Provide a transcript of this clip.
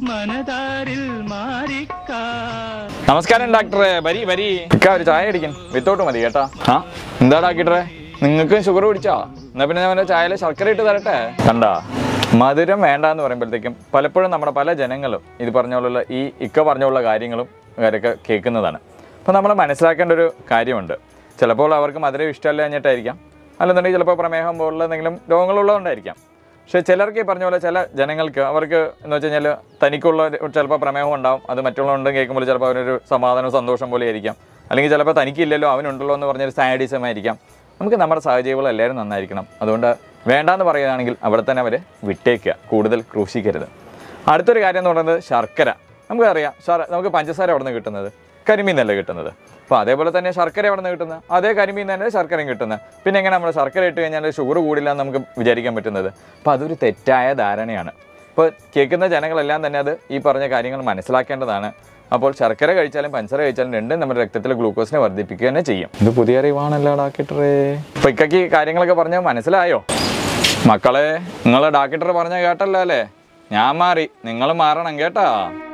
മനതാരിൽ മാറിക്കാ നമസ്കാരം ഡോക്ടറെ വരി വരി ഇക്ക ഒരു ചായ അടിക്കും വിത്തോട്ട് മതി കേട്ടാ ആ എന്താ ഡോക്ടറെ നിങ്ങൾക്ക് ഷുഗർ പിടിച്ചാ എന്നാ പിന്നെ ഞാൻ ചായയിൽ ശർക്കര ഇട്ട് തരട്ടെ കണ്ടാ മധുരം വേണ്ട എന്ന് പറയുമ്പോഴത്തേക്കും പലപ്പോഴും നമ്മുടെ പല ജനങ്ങളും ഇത് പറഞ്ഞ പോലുള്ള ഈ ഇക്ക പറഞ്ഞ പോലുള്ള കാര്യങ്ങളും കാര്യമൊക്കെ കേൾക്കുന്നതാണ് അപ്പോൾ നമ്മൾ മനസ്സിലാക്കേണ്ട ഒരു കാര്യമുണ്ട് ചിലപ്പോൾ അവർക്ക് മധുരം ഇഷ്ടമല്ല കഴിഞ്ഞിട്ടായിരിക്കാം അല്ലെന്നുണ്ടെങ്കിൽ ചിലപ്പോൾ പ്രമേഹം പോലുള്ള എന്തെങ്കിലും രോഗങ്ങളുള്ളതുകൊണ്ടായിരിക്കാം പക്ഷെ ചിലർക്ക് ഈ പറഞ്ഞ പോലെ ചില ജനങ്ങൾക്ക് അവർക്ക് എന്ന് വെച്ച് കഴിഞ്ഞാൽ തനിക്കുള്ള ഒരു- ചിലപ്പോൾ പ്രമേഹം ഉണ്ടാവും അത് മറ്റുള്ളവരുണ്ട് കേൾക്കുമ്പോൾ ചിലപ്പോൾ അവനൊരു സമാധാനവും സന്തോഷം പോലെ ആയിരിക്കാം അല്ലെങ്കിൽ ചിലപ്പോൾ തനിക്കില്ലല്ലോ അവനുണ്ടല്ലോ എന്ന് പറഞ്ഞൊരു സാഡിസം ആയിരിക്കാം നമുക്ക് നമ്മുടെ സാഹചര്യങ്ങൾ എല്ലാവരും നന്നായിരിക്കണം അതുകൊണ്ട് വേണ്ടാന്ന് പറയുകയാണെങ്കിൽ അവിടെ തന്നെ അവരെ വിട്ടേക്കുക കൂടുതൽ ക്രൂശിക്കരുത് അടുത്തൊരു കാര്യം എന്ന് പറയുന്നത് ശർക്കര നമുക്കറിയാം ശർ നമുക്ക് പഞ്ചസാര എവിടെ നിന്ന് കിട്ടുന്നത് കരിമീൻ നിന്നല്ലേ കിട്ടുന്നത് അപ്പോൾ അതേപോലെ തന്നെ ശർക്കര എവിടെ നിന്ന് കിട്ടുന്നത് അതേ കരിമീൻ തന്നെ ശർക്കരയും കിട്ടുന്നത് പിന്നെ എങ്ങനെ നമ്മൾ ശർക്കര ഇട്ട് കഴിഞ്ഞാൽ ഷുഗർ കൂടില്ല എന്ന് നമുക്ക് വിചാരിക്കാൻ പറ്റുന്നത് അപ്പോൾ അതൊരു തെറ്റായ ധാരണയാണ് ഇപ്പോൾ കേൾക്കുന്ന ജനങ്ങളെല്ലാം തന്നെ അത് ഈ പറഞ്ഞ കാര്യങ്ങൾ മനസ്സിലാക്കേണ്ടതാണ് അപ്പോൾ ശർക്കര കഴിച്ചാലും പഞ്ചസാര കഴിച്ചാലും രണ്ടും നമ്മുടെ രക്തത്തിലെ ഗ്ലൂക്കോസിനെ വർദ്ധിപ്പിക്കുക തന്നെ ചെയ്യും ഇത് പുതിയ അറിവാണല്ലോ ഡാക്ടറെ ഇപ്പൊ ഇക്കയ്ക്ക് ഈ കാര്യങ്ങളൊക്കെ പറഞ്ഞാൽ മനസ്സിലായോ മക്കളെ നിങ്ങൾ ഡാക്ടർ പറഞ്ഞ കേട്ടല്ലോ അല്ലേ ഞാൻ മാറി നിങ്ങൾ മാറണം കേട്ടാ